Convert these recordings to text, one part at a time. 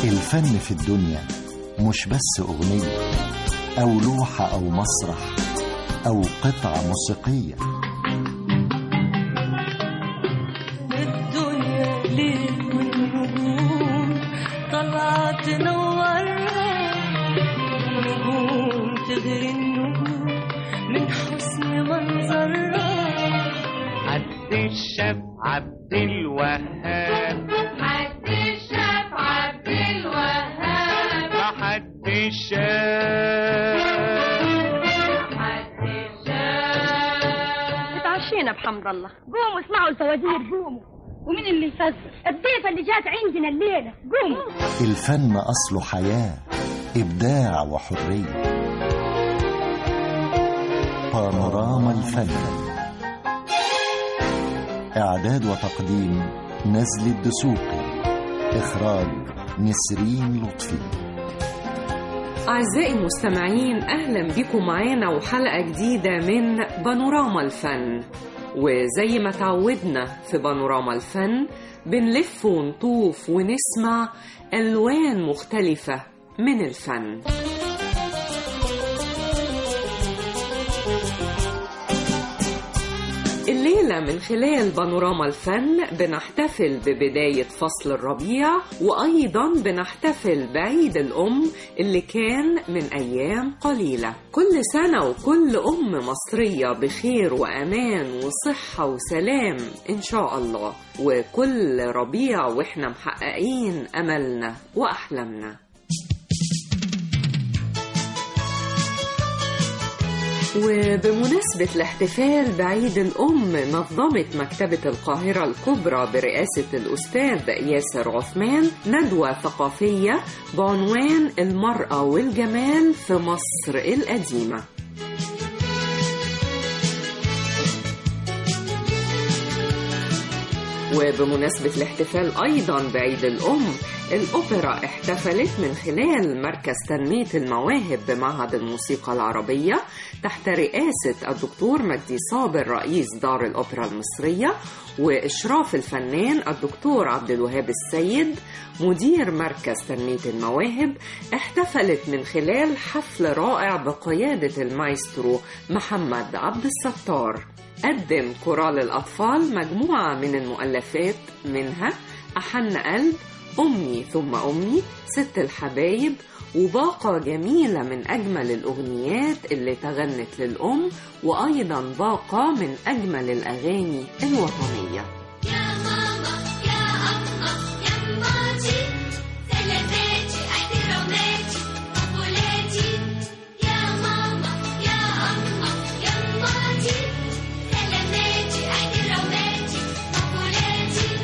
الفن في الدنيا مش بس أغنية أو لوحة أو مسرح أو قطعة موسيقية الدنيا ليل والنجوم طلعت تنورها نجوم تغري النجوم من حسن منظرها عبد الشاب عبد الوهاب حد الشاف عبد الوهاب حد الشاب حد الشاف اتعشينا بحمد الله قوموا اسمعوا الفوازير قوموا ومين اللي يفزر الضيفة اللي جات عندنا الليلة قوموا الفن أصله حياة إبداع وحرية بانوراما الفن إعداد وتقديم نزل الدسوقي إخراج نسرين لطفي أعزائي المستمعين أهلا بكم معانا وحلقة جديدة من بانوراما الفن وزي ما تعودنا في بانوراما الفن بنلف ونطوف ونسمع ألوان مختلفة من الفن الليلة من خلال بانوراما الفن بنحتفل ببداية فصل الربيع وأيضا بنحتفل بعيد الأم اللي كان من أيام قليلة كل سنة وكل أم مصرية بخير وأمان وصحة وسلام إن شاء الله وكل ربيع وإحنا محققين أملنا وأحلامنا وبمناسبة الاحتفال بعيد الأم نظمت مكتبة القاهرة الكبرى برئاسة الأستاذ ياسر عثمان ندوة ثقافية بعنوان المرأة والجمال في مصر القديمة وبمناسبة الاحتفال أيضا بعيد الأم الأوبرا احتفلت من خلال مركز تنمية المواهب بمعهد الموسيقى العربية تحت رئاسة الدكتور مجدي صابر رئيس دار الأوبرا المصرية وإشراف الفنان الدكتور عبد الوهاب السيد مدير مركز تنمية المواهب احتفلت من خلال حفل رائع بقيادة المايسترو محمد عبد الستار قدم كورال الأطفال مجموعة من المؤلفات منها أحن قلب أمي ثم أمي ست الحبايب وباقة جميلة من أجمل الأغنيات اللي تغنت للأم وأيضا باقة من أجمل الأغاني الوطنية يا ماما يا أما يا ماتي سلاماتي احتراماتي قبولاتي يا ماما يا أما يا ماتي سلاماتي احتراماتي قبولاتي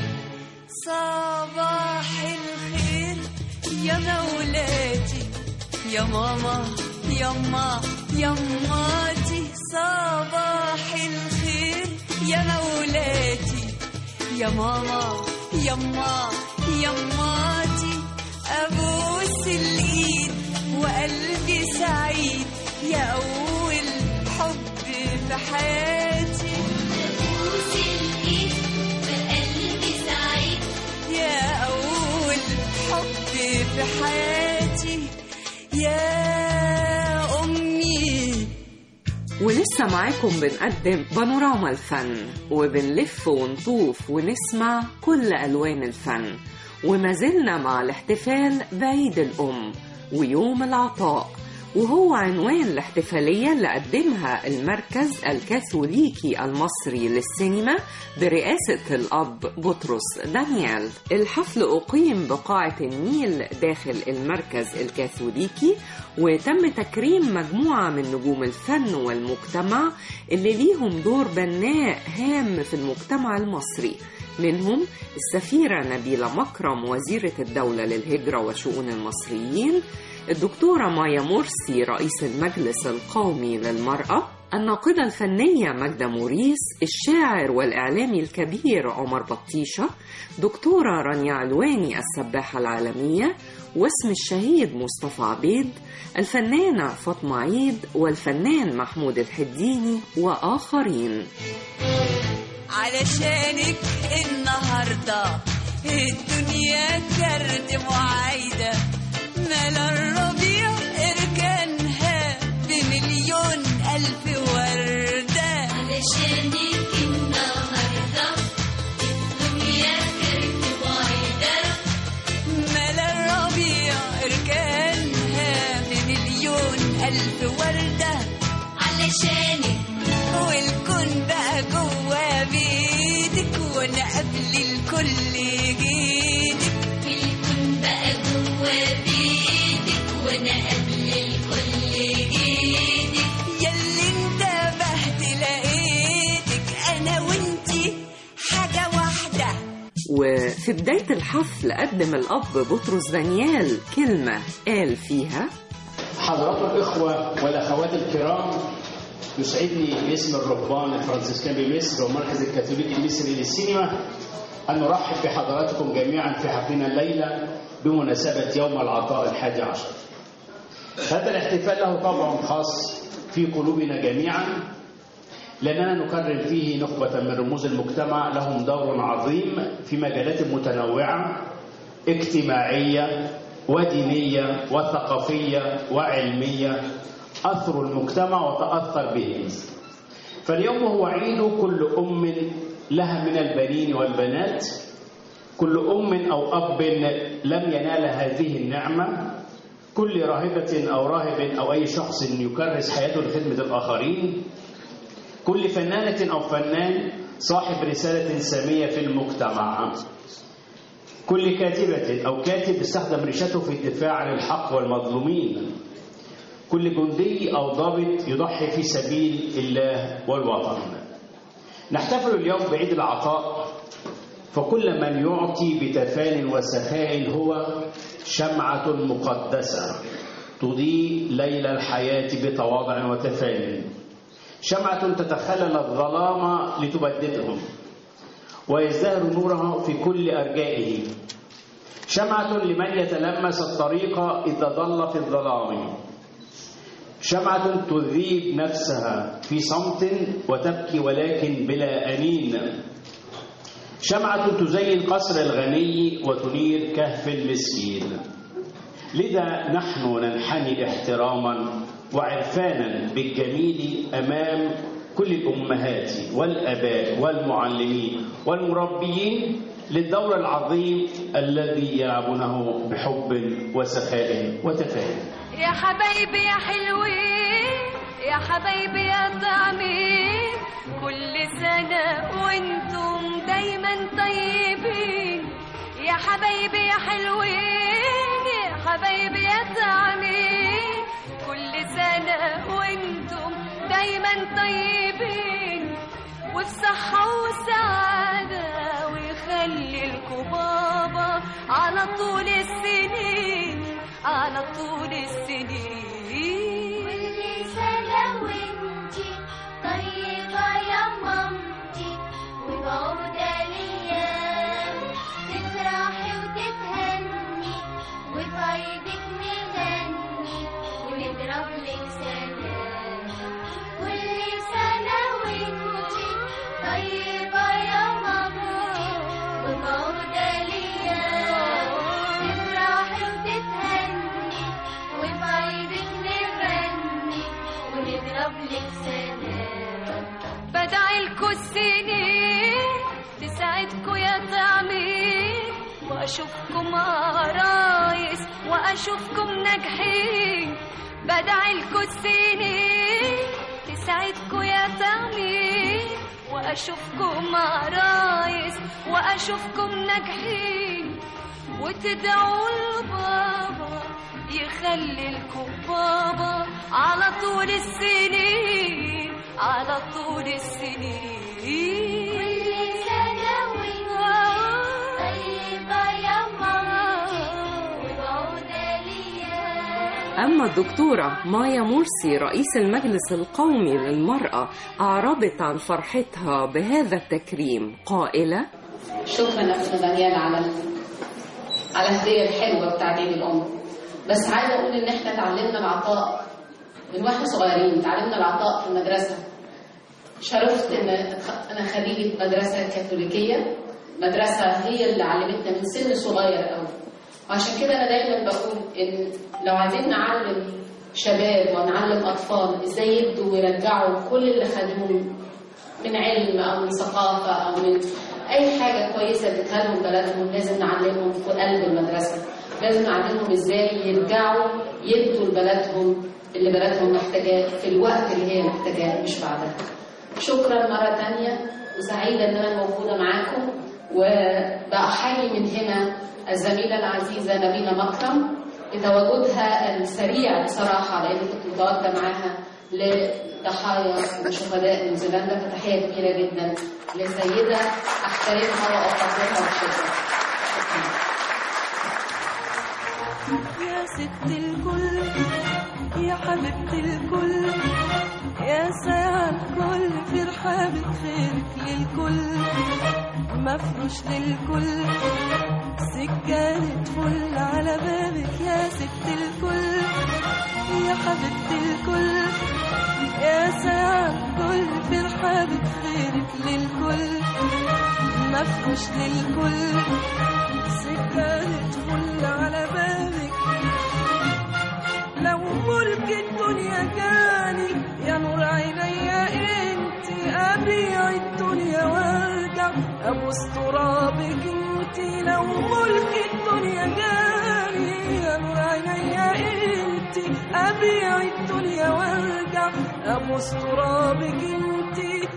صباح الخير يا مولاتي يا ماما يما يماتي صباح الخير يا مولاتي يا ماما يما يماتي ابوس الايد وقلبي سعيد يا اول حب في حياتي بوس الإيد بقلبي سعيد يا أول حب في حياتي يا أمي ولسه معاكم بنقدم بانوراما الفن وبنلف ونطوف ونسمع كل ألوان الفن وما زلنا مع الاحتفال بعيد الأم ويوم العطاء وهو عنوان الاحتفالية اللي قدمها المركز الكاثوليكي المصري للسينما برئاسة الأب بطرس دانيال الحفل أقيم بقاعة النيل داخل المركز الكاثوليكي وتم تكريم مجموعة من نجوم الفن والمجتمع اللي ليهم دور بناء هام في المجتمع المصري منهم السفيرة نبيلة مكرم وزيرة الدولة للهجرة وشؤون المصريين الدكتورة مايا مرسي رئيس المجلس القومي للمرأة الناقدة الفنية ماجدة موريس الشاعر والإعلامي الكبير عمر بطيشة دكتورة رانيا علواني السباحة العالمية واسم الشهيد مصطفى عبيد الفنانة فاطمة عيد والفنان محمود الحديني وآخرين علشانك النهاردة الدنيا كرد معايدة ملا الربيع إركانها بمليون ألف وردة علشانك النهاردة الدنيا كانت بعيدة ملا الربيع إركانها بمليون ألف وردة علشانك والكون بقى جوا بيدك وانا قبل الكل جيدك الكون بقى جوا بيدك وانا قبل الكل جيدك ياللي انتبهت لقيتك انا وانتي حاجة واحدة وفي بداية الحفل قدم الأب بطرس دانيال كلمة قال فيها حضرات الإخوة والأخوات الكرام يسعدني باسم الرهبان الفرنسيسكان بمصر والمركز الكاثوليكي المصري للسينما أن نرحب بحضراتكم جميعا في حفلنا الليلة بمناسبة يوم العطاء الحادي عشر هذا الاحتفال له طابع خاص في قلوبنا جميعا لأننا نكرم فيه نخبة من رموز المجتمع لهم دور عظيم في مجالات متنوعة اجتماعية ودينية وثقافية وعلمية أثروا المجتمع وتأثر بهم فاليوم هو عيد كل أم لها من البنين والبنات كل أم أو أب لم ينال هذه النعمة كل راهبة أو راهب أو أي شخص يكرس حياته لخدمة الآخرين كل فنانة أو فنان صاحب رسالة سامية في المجتمع كل كاتبة أو كاتب استخدم ريشته في الدفاع عن الحق والمظلومين كل جندي أو ضابط يضحي في سبيل الله والوطن نحتفل اليوم بعيد العطاء فكل من يعطي بتفان وسخاء هو شمعة مقدسة تضيء ليل الحياة بتواضع وتفان شمعة تتخلل الظلام لتبددهم ويزدهر نورها في كل أرجائه شمعة لمن يتلمس الطريق إذا ضل في الظلام شمعة تذيب نفسها في صمت وتبكي ولكن بلا أنين شمعة تزين قصر الغني وتنير كهف المسكين لذا نحن ننحني احتراما وعرفانا بالجميل أمام كل الأمهات والأباء والمعلمين والمربيين للدور العظيم الذي يلعبونه بحب وسخاء وتفاهم يا حبايبي يا حلوين يا حبايبي يا طعمين كل سنة وانتم دايما طيبين يا حبايبي يا حلوين يا حبايبي يا طعمين كل سنة وانتم دايما طيبين وفي صحة وسعادة ويخلي لكم بابا على طول السنين على طول السنين كل سنة وانتي طيبة يا مامتي وبعودة ليا تفرحي وتتهني وفي عيدك نغني ونضرب لك سلام كل سنة وانتي طيبة يا مامتي وبعودة ليا تفرحي وتتهني وفي عيدك نغني ونضرب لك سلام بدعي لكم السنين تساعدكم يا طعمين واشوفكم عرايس واشوفكم ناجحين بدعي لكم السنين تساعدكم يا طعمين واشوفكم عرايس واشوفكم ناجحين وتدعوا لبابا يخلي لكم بابا على طول السنين على طول السنين كل سنة وانتي طيبة يا مامتي وبعودة ليا أما الدكتورة مايا مرسي رئيس المجلس القومي للمرأة أعربت عن فرحتها بهذا التكريم قائلة شكرا يا استاذ دانيال على على الهديه الحلوه بتاعت عيد الام بس عايزه اقول ان احنا اتعلمنا العطاء من واحنا صغيرين اتعلمنا العطاء في المدرسه شرفت ان انا خريجه مدرسه كاثوليكيه مدرسة هي اللي علمتنا من سن صغير قوي وعشان كده أنا دايما بقول إن لو عايزين نعلم شباب ونعلم أطفال إزاي يبدوا ويرجعوا كل اللي خدوه من علم أو من ثقافة أو من أي حاجة كويسة اديتها لهم بلدهم لازم نعلمهم في قلب المدرسة لازم نعلمهم إزاي يرجعوا يدوا لبلدهم اللي بلدهم محتاجاه في الوقت اللي هي محتاجاه مش بعدها شكرا مرة تانية وسعيدة إن أنا موجودة معاكم وبأحيي من هنا الزميلة العزيزة نبيلة مكرم بتواجدها السريع بصراحة لأن كنت متواجدة معاها لضحايا وشهداء نيوزيلندا فتحية كبيرة جدا لسيدة أحترمها وأقدرها بشدة شكرا يا ست الكل يا حبيبة الكل يا ساعة الكل في رحابك خيرك للكل مفروش للكل سكانة فل على بابك يا ست الكل يا حبيبة الكل يا ساعة الكل في رحابك خيرك للكل مفروش للكل سكانة فل على بابك لو ملك الدنيا جاني يا نور عينيا انت ابيع الدنيا وارجع ابوس ترابك انت لو ملك الدنيا جاني يا نور عينيا انت ابيع الدنيا وارجع ابوس ترابك انت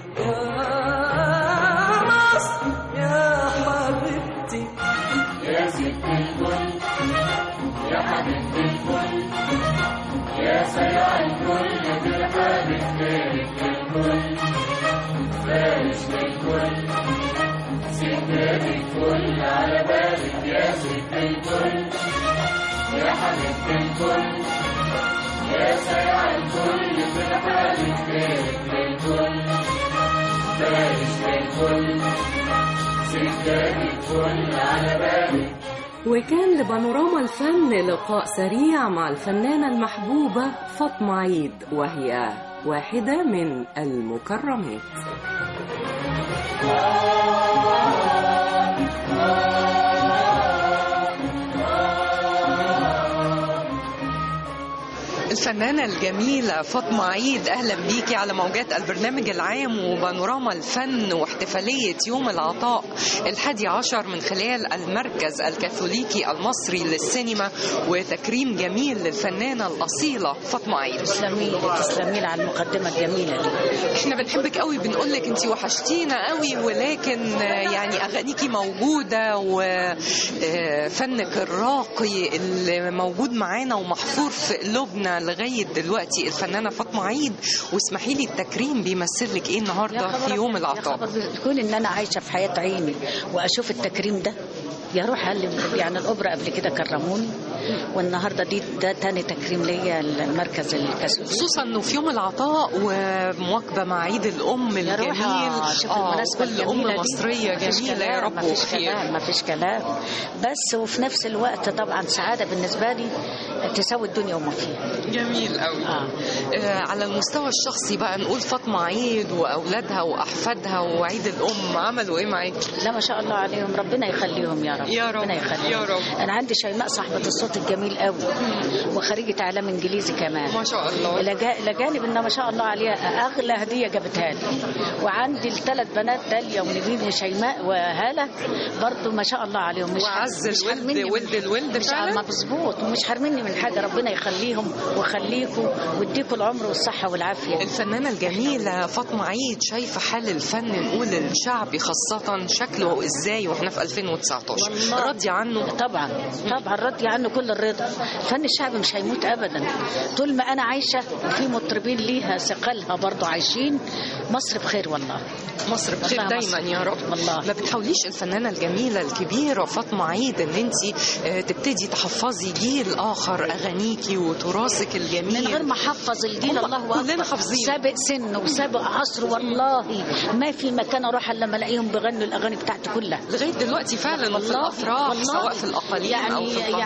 يا مصر يا حبيبتي يا ست الكل يا حبيبة الكل يا سيع الكل برحابك خيرك للكل فارش للكل سكات الكل على بالك يا ست الكل يا حبيبة الكل يا سيع الكل برحابك خيرك للكل فارش للكل سكات الكل على بالك وكان لبانوراما الفن لقاء سريع مع الفنانة المحبوبة فاطمة عيد وهي واحدة من المكرمات الفنانة الجميلة فاطمة عيد أهلا بيكي على موجات البرنامج العام وبانوراما الفن واحتفالية يوم العطاء الحادي عشر من خلال المركز الكاثوليكي المصري للسينما وتكريم جميل للفنانة الأصيلة فاطمة عيد تسلمي تسلمي لي على المقدمة الجميلة دي احنا بنحبك قوي بنقول لك انت وحشتينا قوي ولكن آه، يعني اغانيكي موجوده وفنك الراقي اللي موجود معانا ومحفور في قلوبنا لغايه دلوقتي الفنانه فاطمه عيد واسمحي لي التكريم بيمثل لك ايه النهارده في يوم العطاء كون ان انا عايشه في حياه عيني واشوف التكريم ده يا روح هل يعني الاوبرا قبل كده كرموني والنهارده دي ده تاني تكريم ليا المركز الكاثوليكي خصوصا انه في يوم العطاء ومواكبه مع عيد الام يا روح الجميل شوف المناسبة كل ام الجميلة دي. مصريه مفيش جميله يا كلام، رب مفيش وخير كلام مفيش كلام بس وفي نفس الوقت طبعا سعاده بالنسبه لي تساوي الدنيا وما فيها جميل قوي آه. آه على المستوى الشخصي بقى نقول فاطمه عيد واولادها واحفادها وعيد الام عملوا ايه معاكي لا ما شاء الله عليهم ربنا يخليهم يا رب يا رب، ربنا يخليهم يا رب. انا عندي شيماء صاحبه الصوت الجميل قوي وخريجه اعلام انجليزي كمان ما شاء الله الى جا- إلى جانب ان ما شاء الله عليها اغلى هديه جابتها لي وعندي الثلاث بنات داليا ونبيل وشيماء وهاله برضو ما شاء الله عليهم مش وعز مش الولد حارميني من- ولد الولد مش فعلا؟ ما مظبوط ومش حارميني من حاجه ربنا يخليهم ويخليكم ويديكم العمر والصحه والعافيه الفنانة الجميلة فاطمة عيد شايفة حال الفن نقول الشعبي خاصة شكله ازاي واحنا في 2019 والله. راضية عنه طبعا طبعا راضي عنه كل الرضا الفن الشعبي مش هيموت ابدا طول ما انا عايشه وفي مطربين ليها ثقلها برضو عايشين مصر بخير والله مصر بخير والله دايما مصر يا رب والله. ما بتحاوليش الفنانة الجميلة الكبيرة فاطمة عيد ان انت تبتدي تحفظي جيل اخر اغانيكي وتراثك الجميل من غير ما احفظ الجيل هم الله كلنا اكبر حافظين. سابق سن وسابق عصر والله ما في مكان اروح الا لما الاقيهم بيغنوا الاغاني بتاعتي كلها لغاية دلوقتي فعلا وفي والله الافراح والله. سواء في الاقاليم يعني او في القاهرة يعني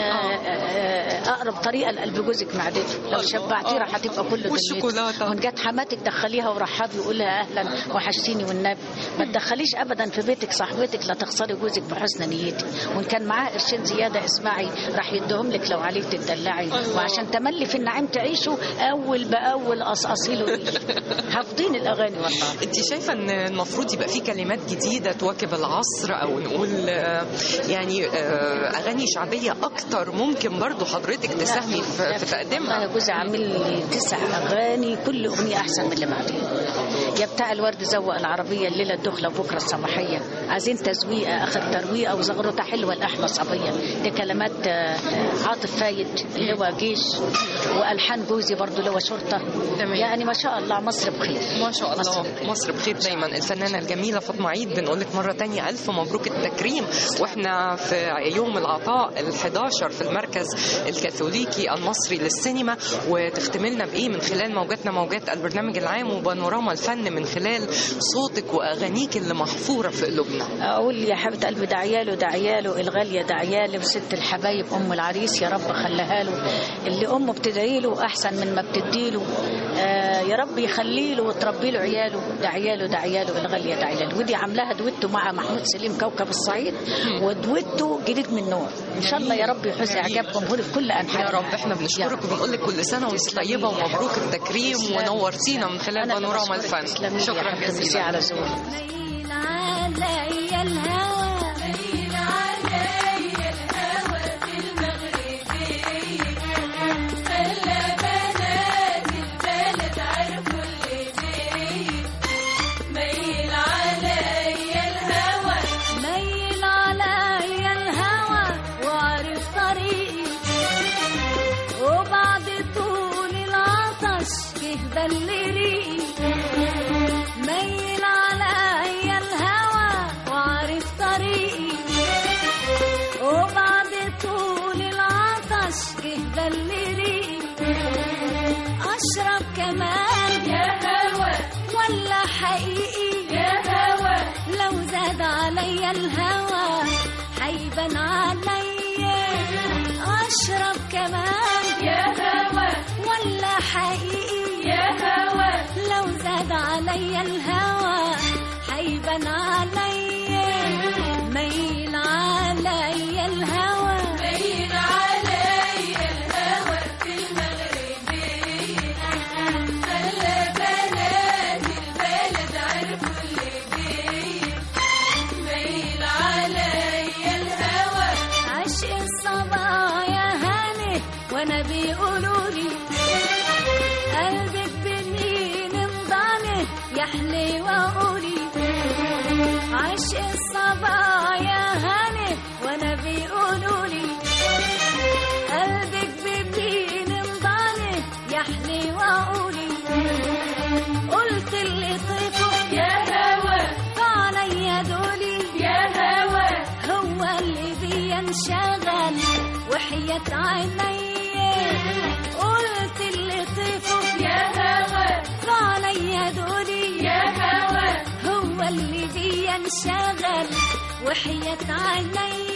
آه، اقرب طريقه لقلب جوزك معدته لو شبعتيه راح هتبقى كل والشوكولاتة. وان جت حماتك دخليها ورحبي وقول لها اهلا وحشتيني والنبي ما تدخليش ابدا في بيتك صاحبتك لا تخسري جوزك بحسن نيتك وان كان معاه قرشين زياده اسمعي راح يديهم لك لو عليك تدلعي وعشان تملي في النعيم تعيشوا اول باول قصقصي له رجلي. حافظين الاغاني والله انت شايفه ان المفروض يبقى في كلمات جديده تواكب العصر او نقول آه، يعني آه، اغاني شعبيه اكتر ممكن برضو حضرتك تساهمي في, في تقديمها والله جوزي عامل لي تسع اغاني كل اغنيه احسن من اللي بعدين يا بتاع الورد زوق العربيه الليله الدخله وبكره الصباحيه عايزين تزويقه اخر ترويقه وزغرطه حلوه لاحلى صبيه دي كلمات آه، عاطف فايد اللي هو جيش والحان جوزي برضو اللي هو شرطه تمام. يعني ما شاء الله مصر بخير ما شاء الله مصر بخير دايما الفنانه الجميله فاطمه عيد بنقول لك مره تانية الف مبروك التكريم واحنا في يوم العطاء ال11 في المركز الكاثوليكي المصري للسينما وتختم لنا بايه من خلال موجاتنا موجات البرنامج العام وبانوراما الفن من خلال صوتك واغانيك اللي محفوره في قلوبنا اقول يا حبيبه قلبي ده عياله ده عياله الغاليه ده عياله وست الحبايب ام العريس يا رب خليها له اللي امه بتدعي له احسن من ما بتدي له آه يا رب يخلي له وتربي له عياله ده عياله ده عياله الغاليه ده عياله ودي عاملاها دويتو مع محمود سليم كوكب الصعيد ودويتو جديد من نوع ان شاء الله يا رب يحوز اعجاب جمهوري في كل انحاء يا رب احنا بنشكرك وبنقول لك كل سنه وانت طيبه ومبروك التكريم ونورتينا من خلال بانوراما الفن شكرا جزيلا جزيلا على ذوقك علي الهوى ميل علي الهوى في المغربية خلى بنات البلد عرفوا اللي بيه ميل علي الهوى ميل علي الهوى وعرف طريقي وبعد طول العطش جه بل ريقي ميل علي الهوى وعرف طريقي وبعد طول العطش جه بل ريقي اشرب كمان يا هوى ولا حقيقي يا هوى لو زاد علي الهوى هيبان عليا اشرب كمان يا هوى ولا حقيقي يا هوى لو زاد علي الهوى هيبان عليا ميل علي الهوى ميل علي الهوى في المغربية خلى بنات البلد عرفوا اللي بيه ميل علي الهوى عشق الصبايا هاني وانا بيقولوا لي قلبك بمين مضاني يحلي واقولي عشق الصبايا هاني وانا بيقولوا لي قلبك بمين مضاني يحلي واقولي قلت اللي طيفه يا هوى فعليا دولي يا هوى هو اللي بينشغل وحياة عيني قلت اللي طيفه يا هوى فعليا دولي يا هوى هو اللي بينشغل وحياة عيني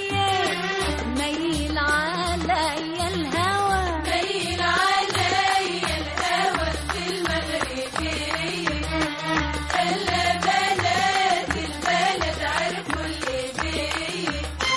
ميل علي الهوى ميل علي الهوى في المغربية خلى بنات البلد عرفوا اللي بيه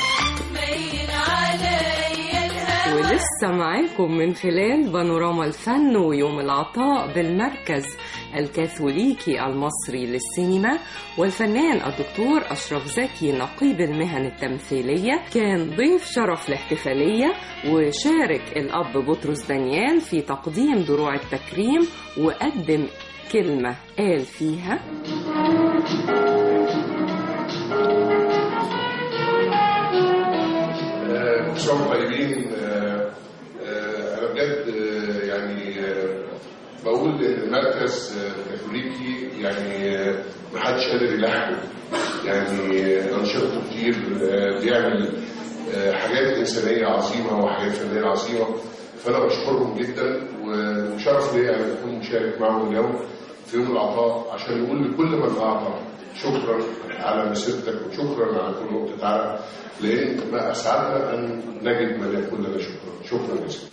ميل علي الهوى ولسه معاكم من خلال بانوراما الفن ويوم العطاء بالمركز الكاثوليكي المصري للسينما والفنان الدكتور أشرف زكي نقيب المهن التمثيلية كان ضيف شرف الاحتفالية وشارك الأب بطرس دانيال في تقديم دروع التكريم وقدم كلمة قال فيها آه، كل سنه وانتم طيبين آه، آه، انا بجد آه، يعني آه، بقول ان المركز آه، الكاثوليكي يعني آه، ما حدش قادر يلاحقه يعني آه، انشطته كتير آه، بيعمل آه، حاجات انسانيه عظيمه وحاجات فنيه عظيمه فانا بشكرهم جدا وشرف ليا ان اكون مشارك معهم اليوم في يوم العطاء عشان نقول لكل من اعطى شكرا على مسيرتك وشكرا على كل نقطة عرق لأن ما أسعدنا أن نجد من يقول لنا شكرا شكرا جزيلا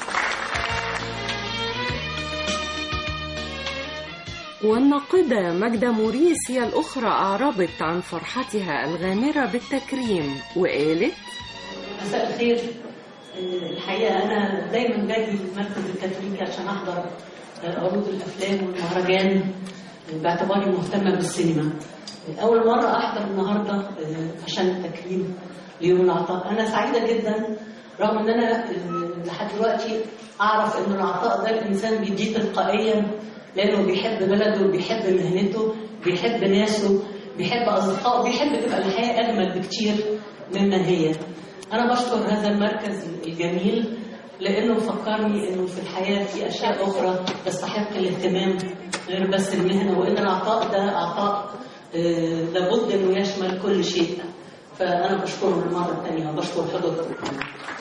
والناقدة ماجدة موريس هي الأخرى أعربت عن فرحتها الغامرة بالتكريم وقالت مساء الخير آه، الحقيقة أنا دايما باجي المركز الكاثوليكي عشان أحضر آه، عروض الأفلام والمهرجان آه، باعتباري مهتمة بالسينما آه، أول مرة أحضر النهاردة آه، عشان التكريم ليوم العطاء أنا سعيدة جدا رغم إن أنا آه، لحد دلوقتي أعرف إن العطاء ده الإنسان بيديه تلقائيا لأنه بيحب بلده وبيحب مهنته بيحب ناسه بيحب أصدقائه بيحب تبقى الحياة أجمل بكتير مما هي أنا بشكر هذا المركز الجميل لأنه فكرني إنه في الحياة في أشياء أخرى تستحق الاهتمام غير بس المهنة وإن العطاء ده عطاء آه، لابد إنه يشمل كل شيء فأنا بشكره المرة الثانية وبشكر حضوركم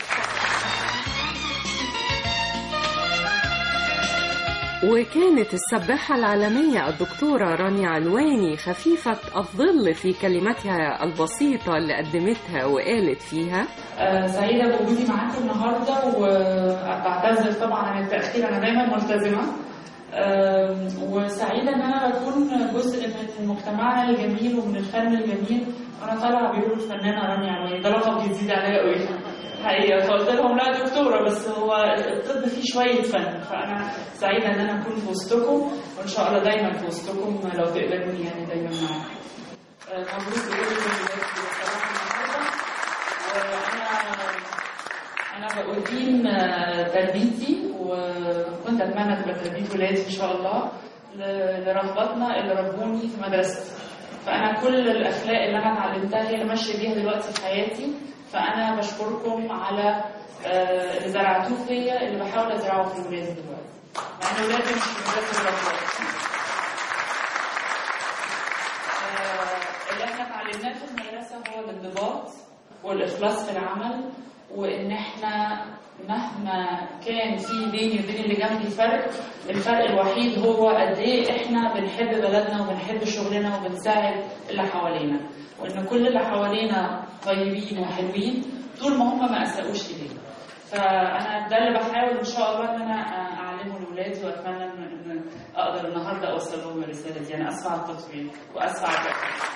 وكانت السباحة العالمية الدكتورة رانيا علواني خفيفة الظل في كلماتها البسيطة اللي قدمتها وقالت فيها آه، سعيدة بوجودي معاكم النهاردة وبعتذر طبعا عن التأخير أنا دايما ملتزمة آم، وسعيدة إن أنا بكون جزء من مجتمعنا الجميل ومن الفن الجميل أنا طالعة بيقولوا الفنانة رانيا علواني ده لقب جديد عليا قوي حقيقة فقلت لهم لا دكتورة بس هو الطب فيه شوية فن فأنا سعيدة إن أنا أكون في وسطكم وإن شاء الله دايما في وسطكم لو تقبلوني يعني دايما معاكم آه، مبروك بكل الولاد بصراحة النهاردة وأنا أنا بأدين آه، تربيتي وكنت أتمنى تبقى تربية ولادي إن شاء الله ل- لرغبتنا اللي ربوني في مدرستي فأنا كل الأخلاق اللي أنا اتعلمتها هي اللي ماشية بيها دلوقتي في حياتي فأنا بشكركم على آه، اللي زرعتوه فيا اللي بحاول أزرعه في ولادي دلوقتي مع إن ولادي مش في مدرسة الأخلاق آه، اللي احنا اتعلمناه في المدرسة هو الانضباط والإخلاص في العمل وإن احنا مهما كان في بيني وبين اللي جنبي فرق الفرق الوحيد هو قد ايه احنا بنحب بلدنا وبنحب شغلنا وبنساعد اللي حوالينا وان كل اللي حوالينا طيبين وحلوين طول ما هم ما اساءوش الينا فانا ده اللي بحاول ان شاء الله ان انا اعلمه لاولادي واتمنى ان إن اقدر النهارده اوصل لهم الرساله دي انا اسفه على التطويل واسفه على التأخير.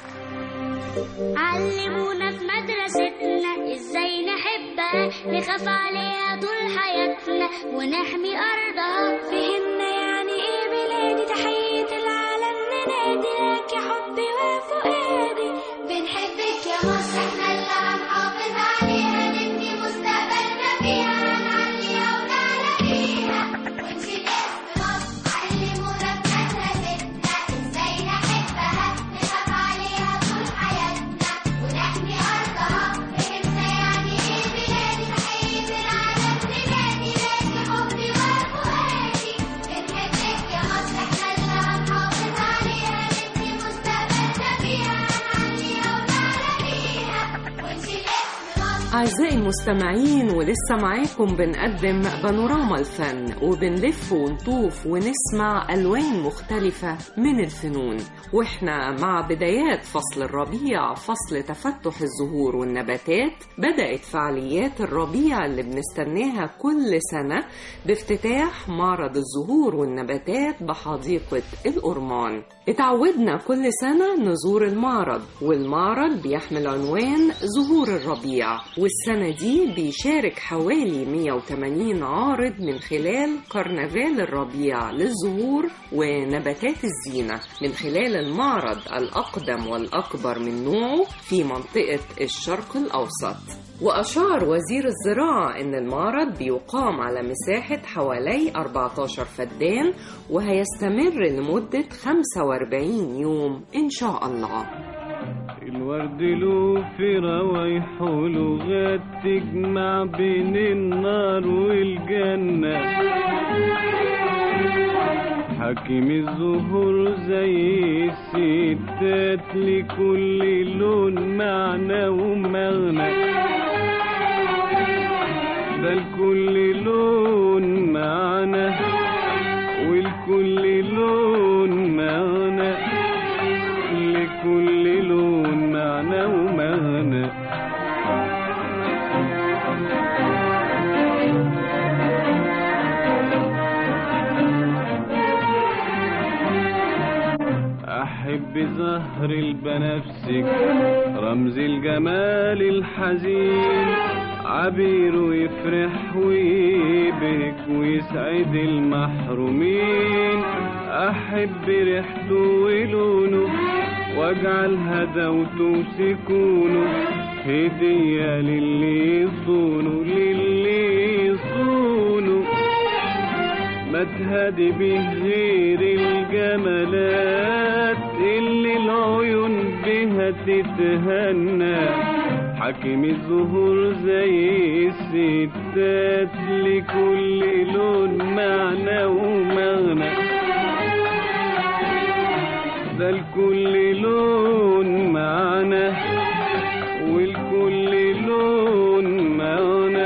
علمونا في مدرستنا ازاي نحبها نخاف عليها طول حياتنا ونحمي ارضها فهمنا يعني ايه بلادي تحية العالم ننادي لك يا حبي وفؤادي بنحبك يا مصر احنا اللي هنحافظ عليها نبني مستقبلنا فيها هنعليها ونعلى بيها ونشيل اسم مصر علمونا في مدرستنا ازاي نحبها نخاف عليها طول حياتنا ونحمي ارضها فهمنا يعني ايه بلادي تحية العالم ننادي لك يا حبي وفؤادي بنحبك يا مصر احنا اللي هنحافظ عليها نبني مستقبلنا فيها هنعليها ونعلى بيها ونشيل اسم مصر أعزائي المستمعين ولسه معاكم بنقدم بانوراما الفن وبنلف ونطوف ونسمع ألوان مختلفة من الفنون وإحنا مع بدايات فصل الربيع فصل تفتح الزهور والنباتات بدأت فعاليات الربيع اللي بنستناها كل سنة بافتتاح معرض الزهور والنباتات بحديقة الأورمان اتعودنا كل سنة نزور المعرض والمعرض بيحمل عنوان زهور الربيع والسنة دي بيشارك حوالي 180 عارض من خلال كرنفال الربيع للزهور ونباتات الزينة من خلال المعرض الأقدم والأكبر من نوعه في منطقة الشرق الأوسط وأشار وزير الزراعة أن المعرض بيقام على مساحة حوالي 14 فدان وهيستمر لمدة 45 يوم إن شاء الله الورد له في روايحه لغات تجمع بين النار والجنة حكيم الزهور زي الستات لكل لون معنى ومغنى ده لكل لون معنى والكل لون معنى بحر البنفسج رمز الجمال الحزين عبيره يفرح ويبهك ويسعد المحرومين أحب ريحته ولونه واجعل هدوته وسكونه هدية للي يصونه للي يصونه ما تهدي به غير الجمالات اللي العيون بها تتهنى حكيم الزهور زي الستات لكل لون معنى ومغنى ده لكل لون معنى والكل لون معنى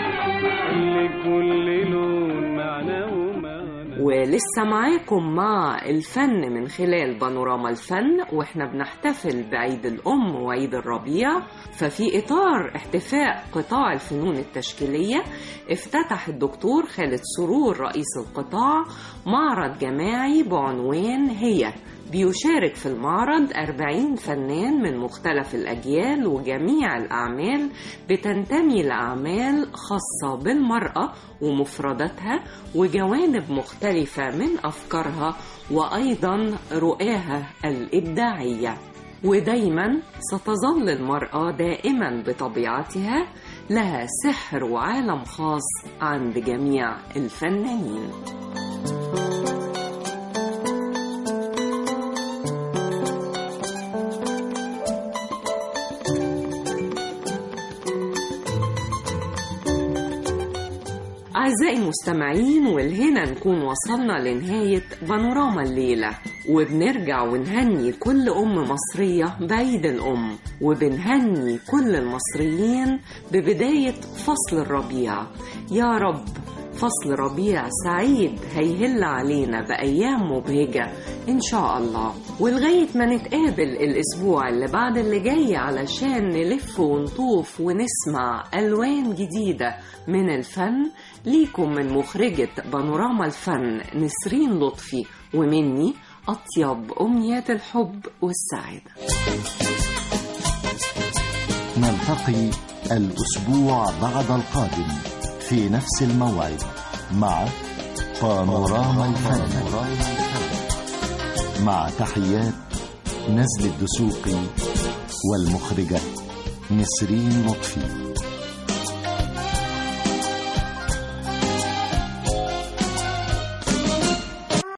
لكل لون معنى ومعنى ولسه معاكم مع الفن من خلال بانوراما الفن واحنا بنحتفل بعيد الأم وعيد الربيع ففي إطار احتفاء قطاع الفنون التشكيلية افتتح الدكتور خالد سرور رئيس القطاع معرض جماعي بعنوان هي بيشارك في المعرض 40 فنان من مختلف الأجيال وجميع الأعمال بتنتمي لأعمال خاصة بالمرأة ومفرداتها وجوانب مختلفة من أفكارها وأيضا رؤاها الإبداعية ودايما ستظل المرأة دائما بطبيعتها لها سحر وعالم خاص عند جميع الفنانين أعزائي المستمعين والهنا نكون وصلنا لنهاية بانوراما الليلة وبنرجع ونهني كل أم مصرية بعيد الأم وبنهني كل المصريين ببداية فصل الربيع يا رب فصل ربيع سعيد هيهل علينا بأيام مبهجة إن شاء الله ولغاية ما نتقابل الأسبوع اللي بعد اللي جاي علشان نلف ونطوف ونسمع ألوان جديدة من الفن ليكم من مخرجة بانوراما الفن نسرين لطفي ومني أطيب أمنيات الحب والسعادة نلتقي الأسبوع بعد القادم في نفس الموعد مع بانوراما الفن مع تحيات نزل الدسوقي والمخرجة نسرين لطفي